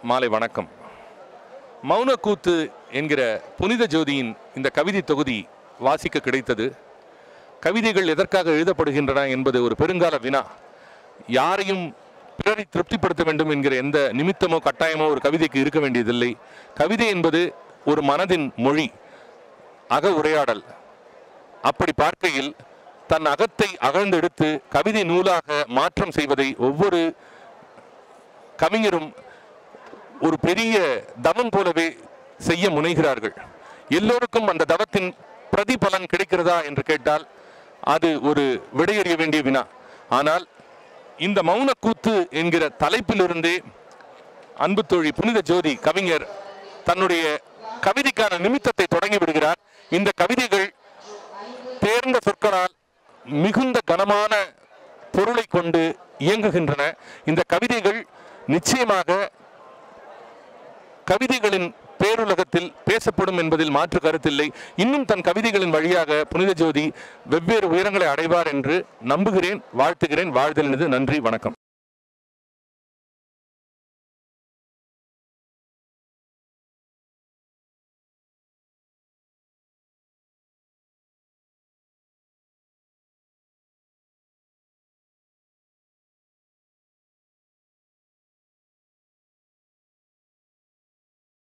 மாலை வணக்கம் மௌனக்கூத்து என்கிற புனித ஜோதியின் இந்த கவிதை தொகுதி வாசிக்க கிடைத்தது கவிதைகள் எதற்காக எழுதப்படுகின்றன என்பது ஒரு பெருங்கால வினா யாரையும் பிறரை திருப்திப்படுத்த வேண்டும் என்கிற எந்த நிமித்தமோ கட்டாயமோ ஒரு கவிதைக்கு இருக்க வேண்டியதில்லை கவிதை என்பது ஒரு மனதின் மொழி அக உரையாடல் அப்படி பார்க்கையில் தன் அகத்தை அகழ்ந்தெடுத்து கவிதை நூலாக மாற்றம் செய்வதை ஒவ்வொரு கவிஞரும் ஒரு பெரிய தவம் போலவே செய்ய முனைகிறார்கள் எல்லோருக்கும் அந்த தவத்தின் பிரதிபலன் கிடைக்கிறதா என்று கேட்டால் அது ஒரு விடையறிய வேண்டிய வினா ஆனால் இந்த மௌன கூத்து என்கிற தலைப்பிலிருந்தே அன்பு தோழி புனித ஜோதி கவிஞர் தன்னுடைய கவிதைக்கான நிமித்தத்தை தொடங்கி விடுகிறார் இந்த கவிதைகள் தேர்ந்த சொற்களால் மிகுந்த கனமான பொருளை கொண்டு இயங்குகின்றன இந்த கவிதைகள் நிச்சயமாக கவிதைகளின் பேருலகத்தில் பேசப்படும் என்பதில் மாற்று கருத்தில்லை இன்னும் தன் கவிதைகளின் வழியாக புனித ஜோதி வெவ்வேறு உயரங்களை அடைவார் என்று நம்புகிறேன் வாழ்த்துகிறேன் வாழ்தல் நன்றி வணக்கம்